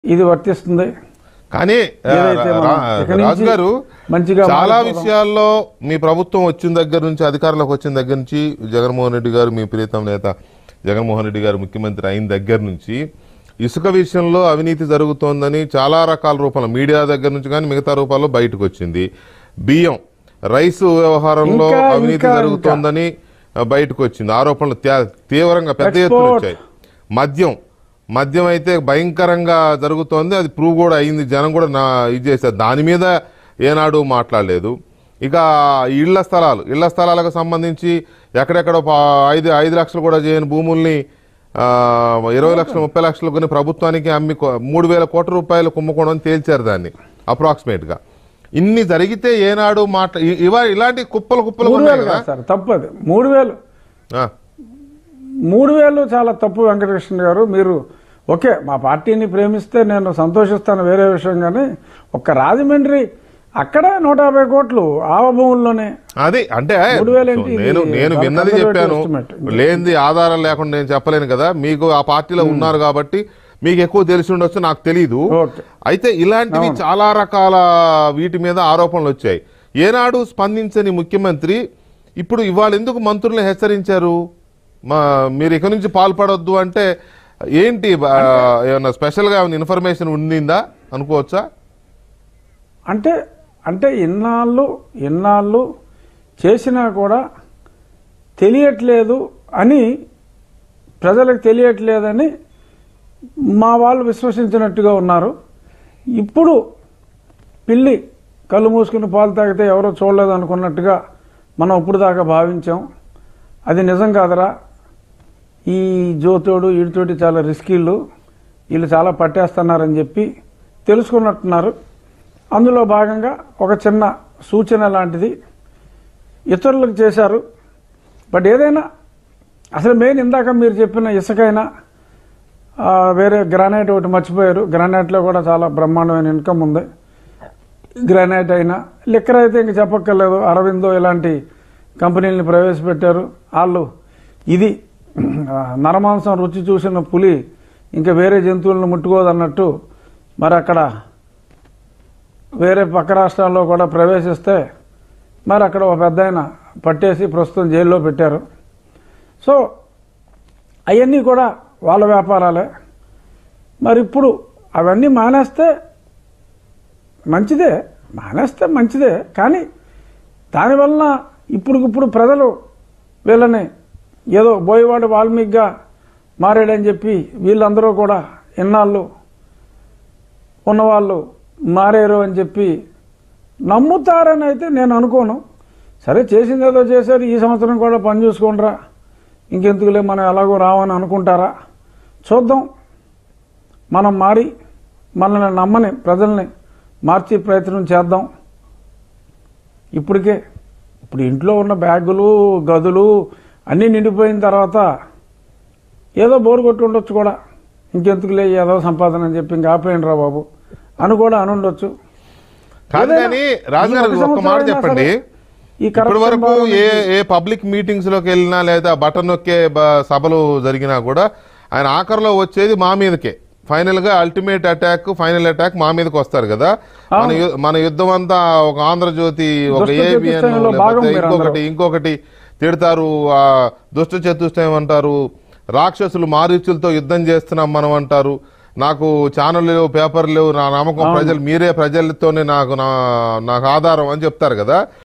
ఇది వర్తిస్తుంది కానీ ఆ, ఏదైతే మనం రా- ఇక నుంచి రాజు గారు మంచిగా చాలా మారిపోదాం. విషయాల్లో మీ ప్రభుత్వం వచ్చిన దగ్గర నుంచి అధికారంలోకి వచ్చిన దగ్గర నుంచి జగన్మోహన్ రెడ్డి గారు మీ ప్రియతమ నేత జగన్మోహన్ రెడ్డి గారు ముఖ్యమంత్రి అయిన దగ్గర నుంచి ఇసుక విషయంలో అవినీతి జరుగుతోందని చాలా రకాల రూపంలో మీడియా దగ్గర నుంచి కానీ మిగతా రూపాల్లో బయటకు వచ్చింది బియ్యం రైసు వ్యవహారంలో ఇంకా, అవినీతి ఇంకా, జరుగుతోందని ఆ, బయటకు వచ్చింది ఆరోపణలు త్యా- తీవ్రంగా పెద్ద ఎత్తున Export. వచ్చాయి మద్యం మద్యం అయితే భయంకరంగా జరుగుతోంది అది ప్రూవ్ కూడా అయింది జనం కూడా నా ఇది చేశారు దాని మీద ఏనాడు మాట్లాడలేదు ఇక ఇళ్ల స్థలాలు ఇళ్ల స్థలాలకు సంబంధించి ఎక్కడెక్కడో పా- ఐదు ఐదు లక్షలు కూడా చేయని భూముల్ని ఆ, ఇరవై లక్షలు ముప్పై లక్షలు కొని ప్రభుత్వానికి అమ్మి కొ- మూడు వేల కోట్ల రూపాయలు కుంభకోణం అని తేల్చారు దాన్ని అప్రాక్సిమేట్గా ఇన్ని జరిగితే ఏనాడు మాట్లా ఇ- ఇవా ఇలాంటి కుప్పలు కుప్పలు మూడు ఉన్నాయి వేలు కదా కాదు సార్ తప్పు అది మూడు వేలు ఆ, మూడు వేలు చాలా తప్పు వెంకటకృష్ణ గారు మీరు ఓకే మా పార్టీని ప్రేమిస్తే నేను సంతోషిస్తాను వేరే విషయం కానీ ఒక్క రాజమండ్రి అక్కడ నూట యాభై కోట్లు ఆవ భూముల్లోనే అది అంటే మూడు వేలు ఏంటి? ఇది నేను నేను చాలా విన్నది conservative చెప్పాను estimate. లేనిది ఆధారం లేకుండా నేను చెప్పలేను కదా మీకు ఆ పార్టీలో ఉన్నారు కాబట్టి మీకు ఎక్కువ తెలిసి ఉండొచ్చు నాకు తెలియదు ఓకే అయితే ఇలాంటివి చాలా రకాల వీటి మీద ఆరోపణలు వచ్చాయి ఏనాడు స్పందించని ముఖ్యమంత్రి ఇప్పుడు ఇవాళ ఎందుకు మంత్రులను హెచ్చరించారు మా మీరు ఇక నుంచి పాల్పడొద్దు అంటే ఏంటి ఆ, ఏమన్నా స్పెషల్గా ఏమైనా ఇన్ఫర్మేషన్ ఉండిందా అనుకోవచ్చా అంటే అంటే ఇన్నాళ్ళు ఇన్నాళ్ళు చేసినా కూడా తెలియట్లేదు అని ప్రజలకు తెలియట్లేదని మా వాళ్ళు విశ్వసించినట్టుగా ఉన్నారు ఇప్పుడు పిల్లి కళ్ళు మూసుకుని పాలు తాగితే ఎవరో చూడలేదు అనుకున్నట్టుగా మనం ఇప్పుడు దాకా భావించాం అది నిజం కాదరా ఈ జోతోడు వీడితోటి చాలా రిస్కీళ్ళు వీళ్ళు చాలా పట్టేస్తున్నారని చెప్పి తెలుసుకున్నట్టున్నారు అందులో భాగంగా ఒక చిన్న సూచన లాంటిది ఇతరులకు చేశారు బట్ ఏదైనా అసలు మెయిన్ ఇందాక మీరు చెప్పిన ఇసుకైనా ఆ, వేరే గ్రానైట్ ఒకటి మర్చిపోయారు గ్రానైట్లో కూడా చాలా బ్రహ్మాండమైన ఇన్కమ్ ఉంది గ్రానైట్ అయినా లిక్కర్ అయితే ఇంక చెప్పక్కర్లేదు అరవిందో ఇలాంటి కంపెనీలను ప్రవేశపెట్టారు వాళ్ళు ఇది ఆ, నరమాంసం రుచి చూసిన పులి ఇంకా వేరే జంతువులను ముట్టుకోదన్నట్టు మరి అక్కడ వేరే పక్క రాష్ట్రాల్లో కూడా ప్రవేశిస్తే మరి అక్కడ ఒక పెద్ద ఆయన పట్టేసి ప్రస్తుతం జైల్లో పెట్టారు సో అవన్నీ కూడా వాళ్ళ వ్యాపారాలే మరి ఇప్పుడు అవన్నీ మానేస్తే మంచిదే మానేస్తే మంచిదే కానీ దానివలన ఇప్పుడుకిప్పుడు ప్రజలు వీళ్ళని ఏదో బోయవాడు వాల్మీకిగా మారాడని చెప్పి వీళ్ళందరూ కూడా ఇన్నాళ్ళు ఉన్నవాళ్ళు మారారు అని చెప్పి నమ్ముతారని అయితే నేను అనుకోను సరే చేసింది ఏదో చేశారు ఈ సంవత్సరం కూడా పని చూసుకోండిరా ఇంకెందుకులే మనం ఎలాగో రావని అనుకుంటారా చూద్దాం మనం మారి మనల్ని నమ్మని ప్రజల్ని మార్చే ప్రయత్నం చేద్దాం ఇప్పటికే ఇప్పుడు ఇంట్లో ఉన్న బ్యాగులు గదులు అన్నీ నిండిపోయిన తర్వాత ఏదో బోరు కొట్టి ఉండొచ్చు కూడా ఇంకెందుకులే ఏదో సంపాదన అని చెప్పి ఇంకా ఆపేయండి రా బాబు అని కూడా అని ఉండొచ్చు కాదు ఏదైనా కానీ రాజు గారు ఈ ఒక ఒక్క మాట సంవత్సరం అయినా చెప్పండి సరే ఈ ఇప్పటి corruption వరకు బాగా ఏ ఏ పబ్లిక్ మీటింగ్స్ లోకి వెళ్ళినా లేదా బటన్ నొక్కే బ- సభలు జరిగినా కూడా ఆయన ఆఖరిలో వచ్చేది మా మీదకే ఫైనల్ గా అల్టిమేట్ అటాక్ ఫైనల్ అటాక్ మా మీదకి వస్తారు కదా మన యు- మన యుద్ధం అంతా ఒక ఆంధ్రజ్యోతి ఒక దుష్ట ఏబిఎన్ చతుష్టయంలో భాగం మీరు ఇంకొకటి ఇంకొకటి తిడతారు ఆ దుష్ట చతుష్టయం అంటారు రాక్షసులు మారీచులతో యుద్ధం చేస్తున్నాం మనం అంటారు నాకు ఛానల్ లేవు పేపర్ లేవు నా నమ్మకం ప్రజలు మీరే ప్రజలతోనే నాకు నా నాకు ఆధారం అని చెప్తారు కదా